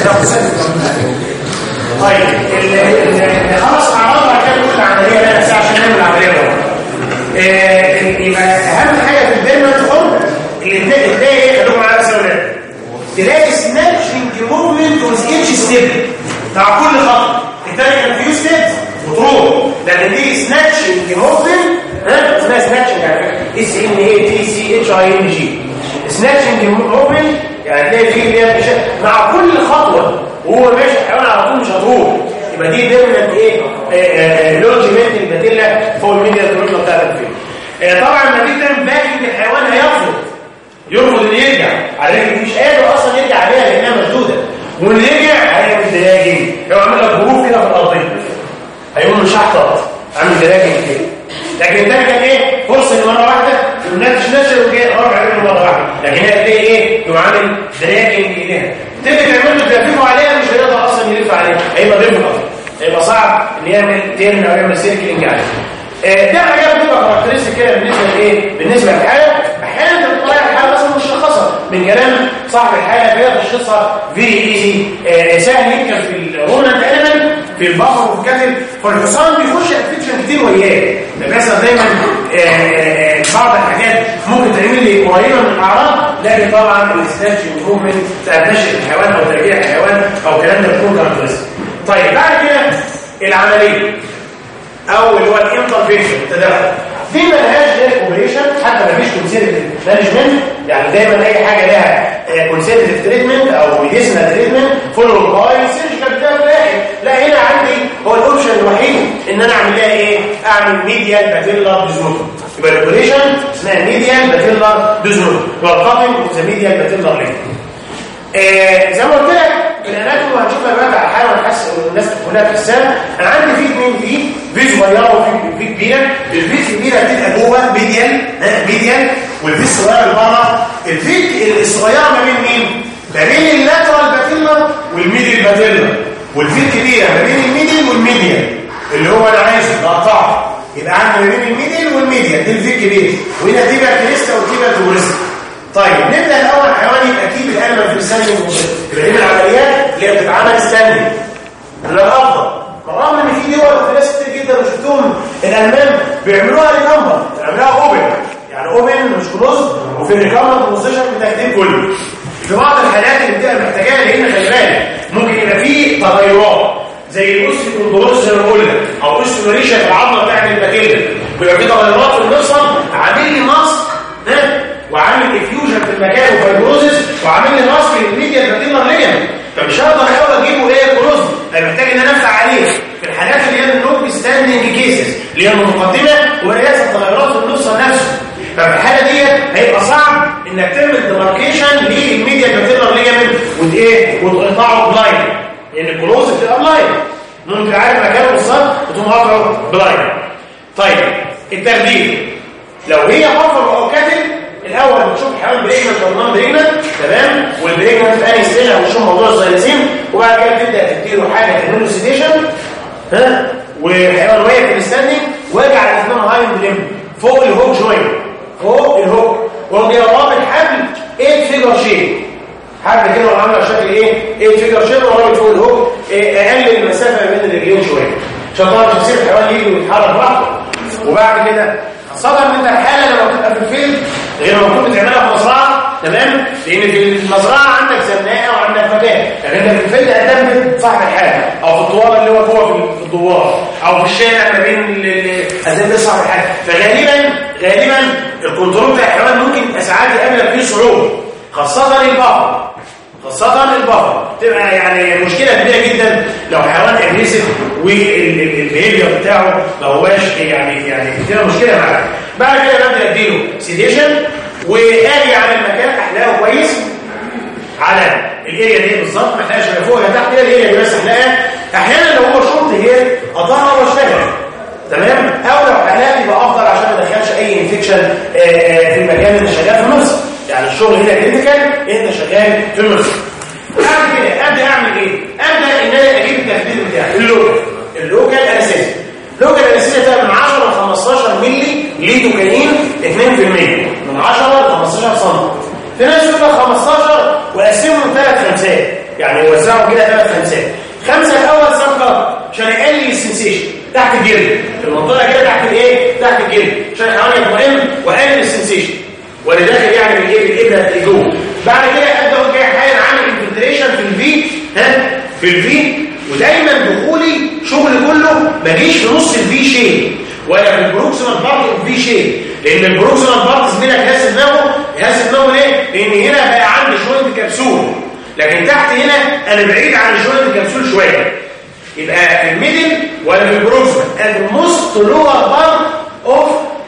طيب ال- ال- خلاص اعراض بعد كده نقول العمليه بقى نفسها عشان نعمل العمليه بقى. آه، يبقى اهم حاجه في البيرمنت فورم اللي تلاقي تلاقي ايه خلوكم معايا بس يا ولاد تلاقي سناتشنج موفمنت وذ اتش ستيب مع كل خطوه الثاني كان فيو ستيب وتروح لكن دي سناتشنج موفمنت ها اسمها سناتشنج على فكره اس ان اي تي سي اتش اي ان جي سناتشنج موفمنت يعني تلاقي فيه اللي هي مش- مع كل خطوه وهو ماشي الحيوان على طول مش هتروح يبقى دي بيرمنت ايه لونجيمنت البديله فوق الميديا الكروتلا بتاعت الفيلم طبعا لما تيجي تعمل باكينج الحيوان هيرفض يرفض ان يرجع على فكره مش قادر اصلا يرجع عليها لانها مشدوده واللي رجع هيعمل دراجنج هو عامل لك غروف كده في الارضيه هيقوم مش هحتط عامل دراجنج كده لكن الثاني كان ايه فرصه ان مره واحده والناس نشر وجاي رجع منه مره واحده لكن هي تلاقي ايه يقوم عامل دراجنج اليها تيجي تعمل له تلفيفه عليها مش هيقدر اصلا يلف عليها هيبقى ضمن اصلا هيبقى صعب ان يعمل تيرن او يعمل سيركلينج عليها آه، ده حاجات بتبقى كاركترستيك كده بالنسبه لايه بالنسبه للحاله احيانا انت بتطلع الحاله اصلا مش مشخصه من كلام صاحب الحاله فهي تشخيصها فيري ايزي سهل يمكن في الهورنال اليمنت في البقر وفي الكتل فالحصان بيخش افكشن كتير وياه ده بيحصل دايما آه، آه، آه، بعض الحاجات ممكن تعمل لي قريبه من الاعراض لكن طبعا الاستاتش موفمنت تنتشر الحيوان او ترجيع الحيوان او الكلام ده بيكون كاركترستيك طيب بعد كده العمليه او اللي هو الانترفيشن التدخل دي ملهاش غير اوبريشن حتى ما فيش كونسيرتيف مانجمنت يعني دايما اي حاجه لها كونسيرتيف تريتمنت او ميديسنال تريتمنت فولو باي سيرجيكال بتاع في الاخر لا هنا عندي هو الاوبشن الوحيد ان انا اعمل لها ايه اعمل ميديال باتيلر ديزنوتوم يبقى الاوبريشن اسمها ميديال باتيلر ديزنوتوم والقاتل ذا ميديال باتيلر لينك آه زي ما قلت لك الاناتوم هنشوفها دلوقتي على الحاله ونحس والناس كلها في السنه انا عندي في اثنين في في صغيره وفي في كبيره الفي الكبيره بتبقى جوه ميديال ها ميديال والفي الصغيره اللي بره الفي الصغيره ما بين مين؟ ما بين اللاترال باتيلر والميديال باتيلر والفي الكبيره ما بين الميديال والميديال اللي هو انا عايز اقطعه يبقى عندي ما بين الميديال والميديال دي الفي الكبير وهنا تيبا كريستا وتيبا توريستا طيب نبدا الاول حيواني اكيد الالمه في الثاني يبقى دي العمليات اللي هي بتتعمل ستاندنج ده الافضل بالرغم ان في دول في ناس كتير جدا وشفتهم الالمان بيعملوها ريكامبر بيعملوها اوبن يعني اوبن مش كلوز وفي الريكامبر بوزيشن بالتقديم كله في بعض الحالات اللي بتبقى محتاجاها لان خلي بالك ممكن يبقى في تغيرات زي الاوستي كوندروس زي ما قلنا او اوستيوريشن في العظمه بتاعت البكتيريا بيبقى في تغيرات في المفصل عامل لي ماسك ها وعامل افيوجن في المكان وفايبروزس وعامل لي ماسك للميديا باتيلر ليجن فمش هقدر احاول اجيبه ايه كلوز انا محتاج ان انا افتح عليه في الحالات اللي هي النوك ستاندنج كيسز اللي هي المتقدمه ورئاسه التغيرات في المفصل نفسه ففي الحاله ديت هيبقى صعب انك تعمل ديماركيشن للميديا باتيلر ليجمنت وايه وتقطعه بلاين لان الكلوز بتبقى بلاين ممكن عارف مكانه بالظبط وتقوم قاطعه بلاين طيب التخدير لو هي حفر او كتل الاول بنشوف الحيوان بريجننت ولا نون بريجننت تمام والبريجننت انهي ستيج هنشوف موضوع الزيلازين وبعد كده تبدا تديله حاجه تعمل له سيديشن ها والحيوان واقف في الستاندنج واجي على الاثنين هايند ليم فوق الهوك جوين فوق الهوك وهو رابط حبل 8 فيجر شيب حبل كده وعامل على شكل ايه 8 فيجر شيب ورابط فوق الهوك إيه اقل المسافه بين الرجلين شويه عشان طبعا مش هتسيب الحيوان يجي ويتحرك لوحده وبعد كده خاصة ان انت الحالة لما بتبقى في الفيلد غير ما تكون بتعملها في مزرعة تمام لان في المزرعة عندك زناقة وعندك مكان لكن انت في الفيلد هتعمل صاحب الحالة او في الطوال اللي هو جوه في الدوار او في الشارع ما بين هتعمل صاحب الحالة فغالبا غالبا الكنترول بتاع الحيوان ممكن ساعات يقابلك فيه صعوبة خاصة البقر خاصة البقر تبقى يعني مشكلة كبيرة جدا لو حيوان اجريسيف والبيهيفير بتاعه ما هواش يعني يعني بتبقى مشكلة معاه بعد كده ببدأ اديله سيديشن واجي على المكان احلقه كويس على الاريا دي بالظبط ما احلقش من فوق ولا تحت كده الاريا دي بس احلقها احيانا لو هو شورت هير اضرر واشتغل تمام او لو حلقت يبقى افضل عشان ما ادخلش اي انفكشن في المكان اللي شغال في النص يعني الشغل هنا كريتيكال انت شغال في النص بعد كده ابدا اعمل ايه ابدا ان انا اجيب التخدير بتاعي اللوكال اللوكال انستيزيا اللوكال انستيزيا ده من 10 ل 15 مللي ليدوكاين 2% من 10 ل 15 سم في ناس يقول لك 15 وقسمهم ثلاث خمسات يعني يوزعهم كده ثلاث خمسات خمسه الاول سبقه عشان يقلل السنسيشن تحت الجلد المنطقه كده تحت الايه تحت الجلد عشان الحيوان يطمئن وقلل السنسيشن واللي داخل يعني بالايه بالابره اللي بعد كده ابدا اقول جاي حالا عامل انفلتريشن في الفي ها في الفي ودايما دخولي شغل كله ما جيش في نص الفي شيب ولا في البروكسيمال بارت الفي شيب لان البروكسيمال بارت زميلك يهز دماغه يهز دماغه ليه؟ لان هنا بقى عندي جوينت كبسول لكن تحت هنا انا بعيد عن الجوينت كبسول شويه يبقى في الميدل ولا في البروكسيمال الموست لور بارت اوف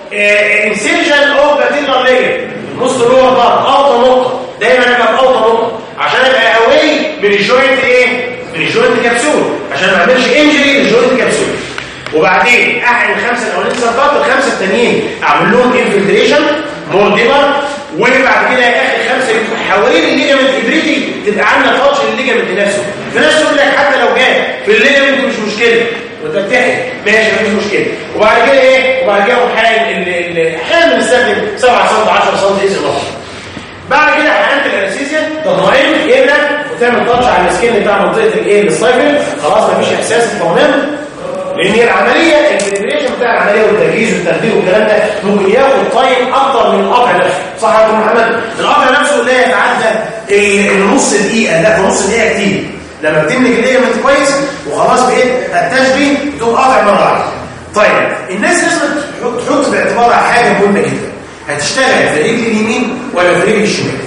انسيرشن اوف باتيلر لاير الموست لور بارت اوطى نقطه دايما ابقى في اوطى نقطه عشان ابقى اواي من الجوينت ايه من الجوينت كبسول عشان ما اعملش انجري للجوينت كبسول وبعدين احقن الخمسه الاولانيين سبقات الخمسه التانيين اعمل لهم انفلتريشن مور ديمر وبعد كده اخر خمسه يبقوا حوالين الليجامنت ابريتي تبقى عامله تاتش للليجامنت نفسه في ناس تقول لك حتى لو جاء في الليجامنت مش مشكله وانت بتحقن ماشي مفيش مشكله وبعد كده ايه وبعد كده حقن احيانا بنستخدم 7 سم 10 سم ايز الاخر بعد كده حقنت الانستيزيا تطمئن ابدا وتعمل تاتش على السكين بتاع منطقه الايه السايكل خلاص مفيش احساس اطمئنان لان هي العمليه البريبريشن بتاع العمليه والتجهيز والتخدير والكلام ده ممكن ياخد تايم اكتر من القطع نفسه صح يا دكتور محمد القطع نفسه لا يتعدى النص دقيقه لا في نص دقيقه كتير لما بتملك الليجمنت كويس وخلاص بقيت التشبيه تقوم قاطع مره واحده طيب الناس لازم تحط باعتبارها حاجه مهمه جدا هتشتغل في رجل اليمين ولا في رجل الشمال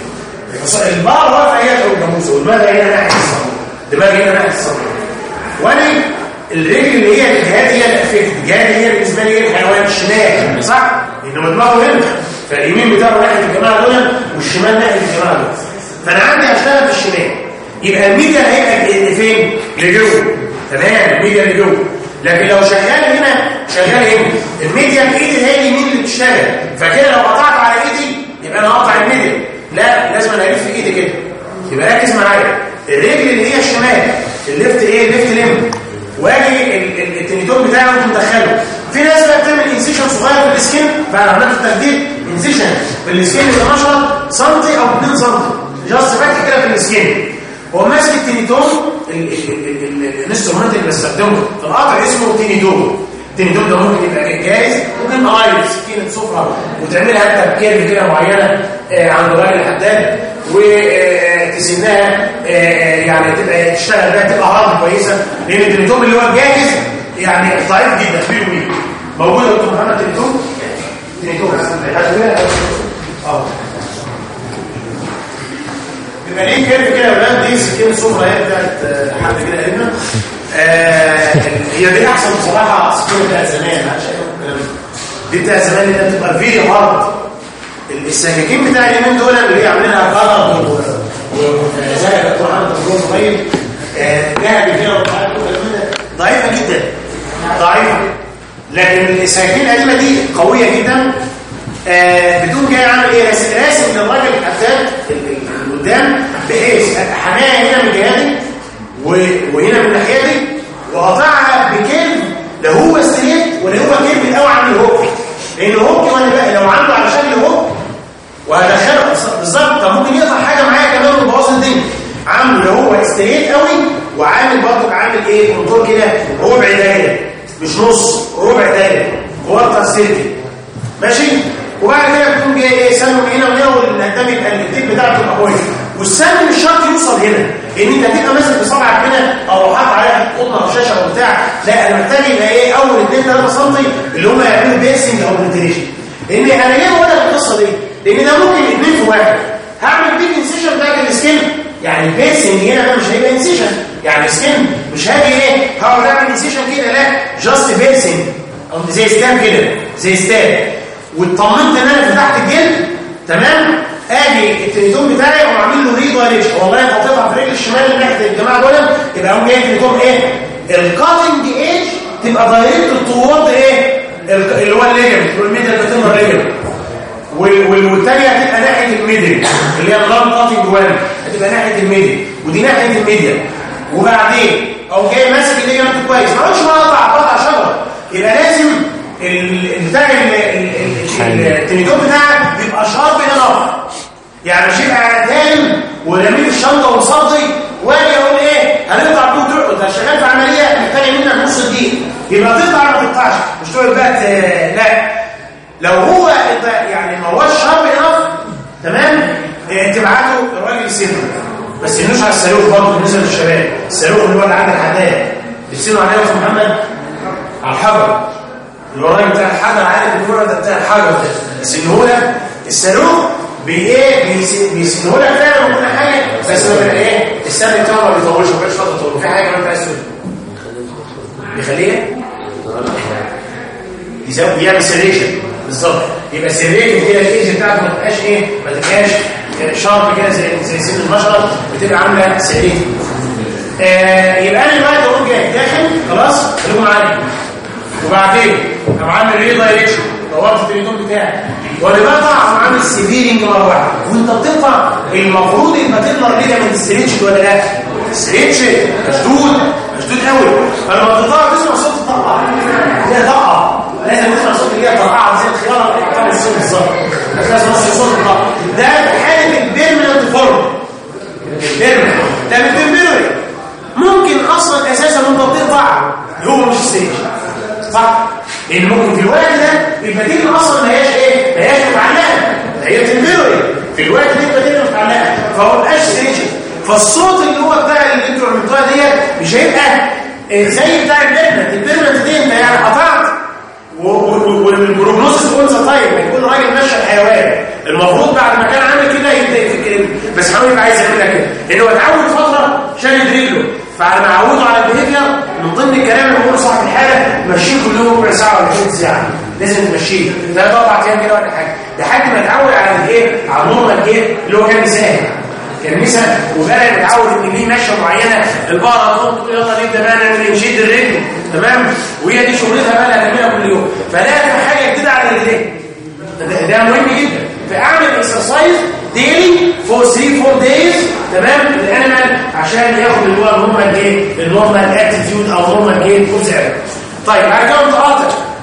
البار رافع هي فوق الجاموسه والدماغ هنا ناحيه الصدر الدماغ هنا ناحيه الصدر وانا الرجل اللي هي الجهات هي الافكت الجهات هي بالنسبه لي الحيوان الشمال صح انه دماغه هنا فاليمين بتاعه ناحيه الجماعه دول والشمال ناحيه الجماعه دول فانا عندي هشتغل في الشمال يبقى الميديا هيبقى فين لجوه تمام الميديا لجوه لكن لو شغال هنا شغال هنا الميديا بايدي هي اليمين اللي بتشتغل فكده لو قطعت على ايدي يبقى انا هقطع الميديا لا لازم انا الف ايدي كده يبقى ركز معايا الرجل اللي هي الشمال الليفت ايه الليفت ليم واجي التنيتون بتاعي وانت مدخله في ناس بقى بتعمل انسيشن صغير في السكين بعد عمليه التخدير انسيشن في السكين يبقى 10 سم او 2 سم جاست فاتح كده في السكين هو ماسك التنيتون الانسترومنت اللي بستخدمه في القطع اسمه تنيتون التنيتون ده ممكن يبقى جاهز ممكن قايل سكينه سفره وتعملها انت بكيرف كده معينه عند الراجل الحداد وتسنها يعني تبقى تشتغل بقى تبقى هارد كويسه لان التنيتون اللي هو جاهز يعني ضعيف جدا فيه ويه موجود يا دكتور محمد تنيتون تنيتون اه يبقى ليه كيرف كده يا ولاد دي سكين سفره هي بتاعت حد كده قريبنا هي دي احسن بصراحه سكين بتاعت زمان دي بتاعت زمان اللي هي بتبقى فيري هارد السكاكين بتاع اليمين دول اللي هي عاملينها قرض وزي ما دكتور محمد بيقول صغير ذهبي كده ضعيفه جدا ضعيفه لكن السكاكين القديمه دي قويه جدا بدون جاي عامل ايه راسم للراجل الحداد قدام بحيث حماها هنا من جهتي وهنا من ناحيتي وقطعها بكلب لا هو ستريت ولا هو كلب قوي عن الهوك لان الهوك وانا بقى لو عنده على شكل هوك وهدخله بالظبط طب ممكن يقطع حاجه معايا كمان ويبوظ الدنيا عامله لا هو ستريت قوي وعامل برضك عامل ايه كنترول كده ربع دايره مش نص ربع دايره كوارتر سيركل ماشي وبعد كده بتكون جاي ايه سلم من هنا وهنا والهدام يبقى التيب بتاعته تبقى كويس والسلم مش شرط يوصل هنا لان انت هتبقى ماسك بصبعك هنا او لو حاطط عليها قطنه او شاشه او بتاع لا انا محتاج يبقى ايه اول 2 3 سم اللي هم يعملوا بيرسنج او فنتيليشن لان انا ليه بقول لك القصه دي؟ لان ده ممكن اثنين في واحد هعمل ديب انسيشن بتاعت السكين يعني البيرسنج هنا ده مش هيبقى انسيشن يعني سكين مش هاجي ايه هقعد اعمل انسيشن كده لا جاست بيرسنج او زي ستاب كده زي ستاب واطمنت ان انا فتحت الجلد تمام اجي التليفون بتاعي واقوم عامل له ري دايركشن والله انا حطيتها في رجل الشمال ناحيه الجماعه دول يبقى اقوم جاي التليفون ايه الكاتنج ايج تبقى دايركت طوال ايه اللي هو الليجمنت والميديا بتتم الليجمنت وال- وال- والتانية هتبقى ناحية الميدل اللي هي اللام كاتنج وان هتبقى ناحية الميدل ودي ناحية الميديا وبعدين او جاي ماسك الليجمنت كويس ما اقولش بقى اقطع اقطع شجره يبقى لازم ال- البتاع ال- ال- ال- التليفون بتاعك يبقى شارب انف يعني مش يبقى دايم ورميت الشنطه ومصدي واجي اقول ايه هنقطع بيه وتقعد ده شغال في عمليه محتاجه منك نص دقيقه يبقى تقطع ولا ما تقطعش مش تقعد بقى ت- لا لو هو انت يعني ما هوش شارب انف تمام اه، تبعته الراجل يسيبه بس ينوش على الصاروخ برضه بالنسبه للشباب الصاروخ اللي هو اللي عند الحداد بيسيبوا عليه يا محمد على الحجر اللي هو الراجل بتاع الحجر عارف ان هو ده بتاع الحجر ده يسنه لك الصاروخ بايه بيسنه لك فعلا وكل حاجه بس هو بيبقى ايه السن بتاعه ما بيطولش ما بيبقاش فتره طويله في حاجه كمان عايز تقولها بيخليه يساوي بيعمل سيريشن بالظبط يبقى سيريشن كده الايدج بتاعته ما تبقاش ايه ما تبقاش شارب كده زي زي سن البشره بتبقى عامله سيريشن آه يبقى انا دلوقتي اقوم جاي داخل خلاص خليكم معايا وبعدين انا عامل ري دايركشن دورت التليفون بتاعي وانا بقطع انا عامل سيفيرنج مره واحده وانت بتقطع المفروض يبقى تقدر ليه من ستريتش ولا لا ستريتش مشدود مشدود قوي فلما بتقطع تسمع صوت الطقه هي طقه لازم تسمع صوت اللي هي طقه زي الخياره اللي بتطلع الصوت بالظبط لازم تسمع صوت الطقه ده حاله البيرمننت فورم البيرمننت ده من البيرمننت ممكن اصلا اساسا وانت بتقطع هو مش ستيج صح لان ممكن في الوقت ده البديل اصلا ما هياش ايه ما هياش متعلقه ده هي تنبري في الوقت ده البديل متعلقه فهو مبقاش ستيج فالصوت اللي هو بتاع اللي انتوا عملتوها ديت مش هيبقى آه، زي بتاع البيرمنت البيرمنت دي انت يعني قطعت والبروجنوسيس اون ذا تايم يكون راجل ماشي الحيوان المفروض بعد ما كان عامل كده يبدا يفكر بس حاول يبقى عايز يعملها كده لانه اتعود فتره شادد رجله بعد ما عودوا على البيهيفير من ضمن الكلام اللي بيقوله صاحب الحاله مشيه كل يوم ربع ساعه ولا ثلث ساعه لازم تمشيه ثلاث اربع ايام كده ولا حاجه لحد ما اتعود على الايه على النورمال ايه اللي هو كان بيساهم كان مثلا وبقى متعود ان ليه ماشيه معينه البقره تقوم تقول يلا نبدا بقى نعمل نشد الرجل تمام وهي دي شغلتها بقى اللي هتعملها كل يوم فلازم حاجه جديده على الرجلين ده, ده مهم جدا فاعمل اكسرسايز ديلي فور 3 4 دايز تمام الانيمال عشان ياخد اللي هو النورمال ايه النورمال اتيتيود او نورمال جين اوف ذا طيب بعد كده متقاطع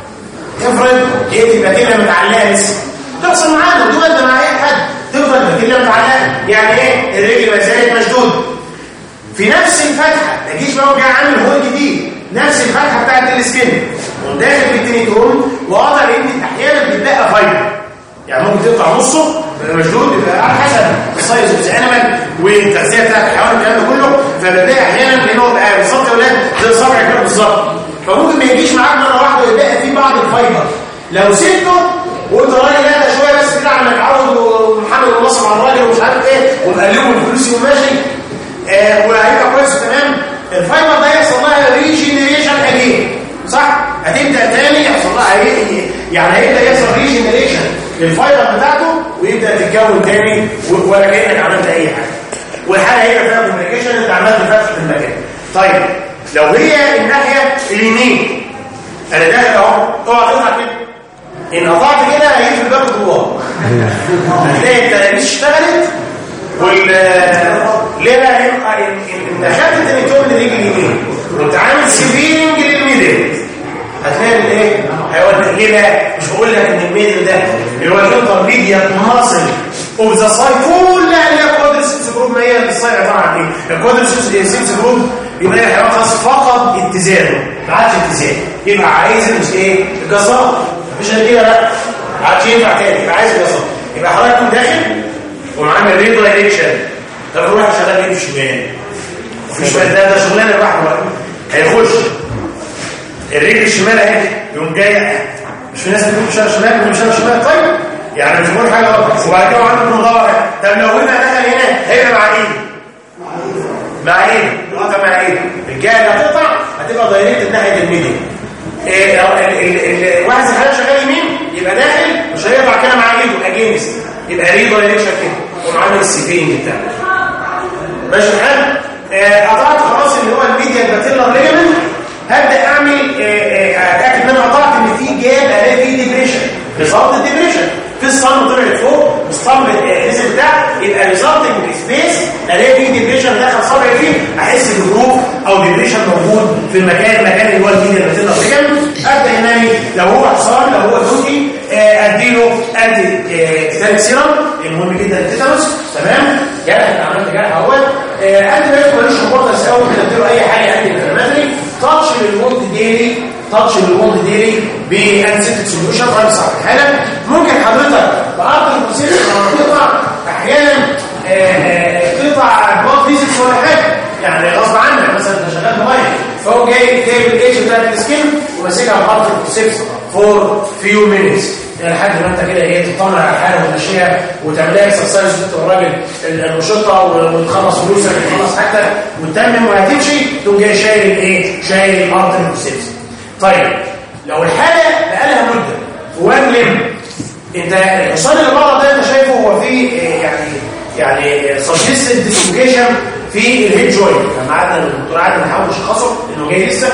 افرض ايه تبقى كده متعلقه لسه تحصل معانا ودول ده مع اي حد تفضل كده متعلقه يعني ايه الرجل ما زالت مشدوده في نفس الفتحه ما تجيش بقى وجاي عامل هول جديد نفس الفتحه بتاعت السكين وداخل في التنيتون وقطع لان احيانا بتبقى فايبر يعني ممكن تقطع نصه يبقى مشدود يبقى على حسب السايز اوف الانيمال والتغذيه بتاعت الحيوان الكلام ده كله فبتلاقي احيانا ان هو بقى بالظبط يا اولاد زي صبع كده بالظبط فممكن ما يجيش معاك مره واحده ويبقى في بعض الفايبر لو سبته وقلت الراجل لا ده شويه بس كده على ما يتعود ومحمد ونصر على الراجل ومش عارف ايه ومقلبه الفلوس وماشي آه وهيبقى كويس تمام الفايبر ده يحصل لها ريجنريشن اجين صح هتبدا تاني يحصل لها هي- يعني هيبدا يحصل ريجنريشن للفايبر بتاعته ويبدا تتكون تاني و- ولا كانك عملت اي حاجه والحاله هيبقى فيها كوميونيكيشن انت عملت فتح في المكان طيب لو هي الناحيه اليمين انا داخل اهو اوعى تطلع كده ان قطعت كده هيجي في الباب جواه هتلاقي التلاميذ اشتغلت وال ليه بقى يبقى ان إن- ان دخلت التليفون من الرجل اليمين وانت عامل سيفيرنج للميدل هتلاقي الايه حيوان ليه بقى مش بقول لك ان الميدل ده اللي هو الانتر ميديا ماسل اوف ذا سايد كلها اللي هي كوادرسيبس جروب ما هي السايد عباره عن ايه الكوادرسيبس جروب يبقى هي الحيوان خلاص فقد اتزانه ما عادش اتزان يبقى عايز مش ايه الجزار مفيش غير كده لا ما عادش ينفع تاني يبقى عايز جزار يبقى حضرتك تكون داخل ومعانا ري دايركشن طب روح شغال يمين شمال مفيش بقى ده ده شغلانه لوحده بقى هيخش الرجل الشمال اهي يقوم جاي مش في ناس بتقول شمال شمال مش شمال شمال طيب يعني مش بقول حاجه غلط وبعد كده عنده مدور طب لو هنا دخل هنا هيبقى مع ايه؟ مع ايه؟ طب مع ايه؟ الجايه اللي هتقطع هتبقى دايركت ناحيه الميديا إيه لو ال- ال- ال- واحد زي شغال يمين يبقى داخل مش هيقطع كده مع ايده اجينست يبقى ري دايركشن كده ومعامل السيفين بتاعه ماشي الحال آه، قطعت خلاص اللي هو الميديا الباتيلر ليجمنت هبدا اعمل آه، آه، اتاكد ان انا قطعت ان في جاب الاقي في ديبريشن في صوت الديبريشن في الصن طلعت ادخل صبعي فيه احس بجروف او ديبريشن موجود في المكان المكان اللي هو الجديد اللي بتقدر ريجن ابدا انني لو هو حصان لو هو دوكي آه، اديله انتي تيتانيك سيرم المهم جدا التيتانوس تمام جرح انت عملت جرح اهوت آه، انتي بايوتيك ملوش امبورتنس قوي ممكن اديله اي حاجه انتي انفلاماتري تاتش للوند ديلي تاتش للوند ديلي بانسيتك سوليوشن رايح صح الحاله ممكن حضرتك بعرض البروسيس تقطع احيانا آه، آه، تقطع بلاد فيزيكس ولا حاجه يعني غصب عنك مثلا انت شغال ميه فهو جاي جايب الايدج بتاعت السكين وماسكها بحط البروسيس فور فيو مينتس يعني لحد ما انت كده ايه تطلع على الحاله وتمشيها وتعملها اكسرسايز انت والراجل المشطه وتخلص فلوسك وتخلص حاجتك وتتمم وهتمشي تقوم جاي شايل الايه؟ شايل الارض البروسيس طيب لو الحاله بقالها مده وان لم انت الحصان اللي بره ده انت شايفه هو فيه آه، يعني يعني سجستد ديسلوكيشن في الهيد جوينت لما قعدنا الدكتور قعدنا نحاول نشخصه انه جاي لسه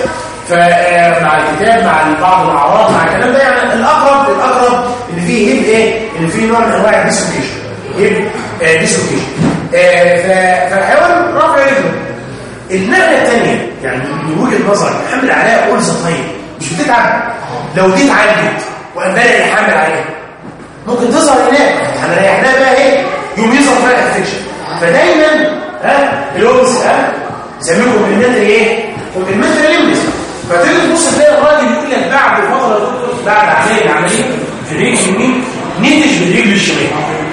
فمع الكتاب مع بعض الاعراض مع الكلام ده يعني الاقرب الاقرب ان فيه هيب ايه؟ ان فيه نوع من انواع الديسلوكيشن هيب آه ديسلوكيشن آه ف- فالحيوان رافع رجله النقله الثانيه يعني من وجهه نظرك حمل عليها اول طيب مش بتتعب لو دي اتعالجت وقام بدا يحمل عليها ممكن تظهر هناك احنا ريحناها بقى ايه يوم يظهر فيها انفكشن فدايما ها اللوبس ها يسميه كومبلمنتري ايه كومبلمنتري ليمبس فتيجي تبص تلاقي الراجل يقول لك بعد فتره يا دكتور بعد عمليه العمليه في الرجل اليمين نتج بالرجل الشمال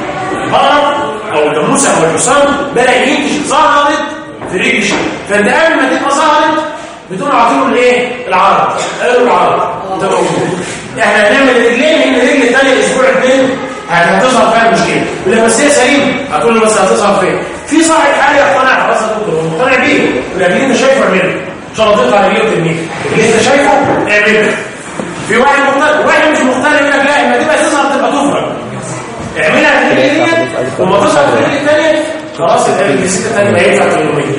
البقره او الجاموسه او الحصان بدا ينتج ظهرت في الرجل الشمال فانت قبل ما تبقى ظهرت بتقول عاطيله الايه العرض قالوا العرض ده موجود احنا هنعمل الرجلين لان الرجل الثانيه اسبوع اثنين هتظهر فيها المشكله ولما بس هي سليمه هتقول له بس هتظهر فين في صاحب حاجه يقتنع خلاص يا دكتور هو مقتنع بيه ولكن انت شايفه اعمله ان شاء الله تقطع رجليه وترميه اللي انت شايفه اعمله في واحد مقتنع واحد مش مقتنع يقول لك لا اما تبقى تظهر تبقى تفرج اعملها في الرجل دي وما تظهر في الرجل الثانيه خلاص يبقى الست الثانيه ما ينفع في اليومين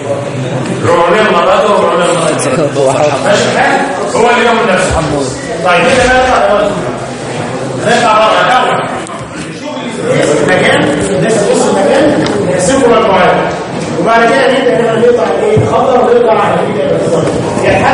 400 مرات و400 مرات ماشي الحال هو اللي يوم نفسه طيب كده بقى نطلع نطلع بره الاول نشوف المكان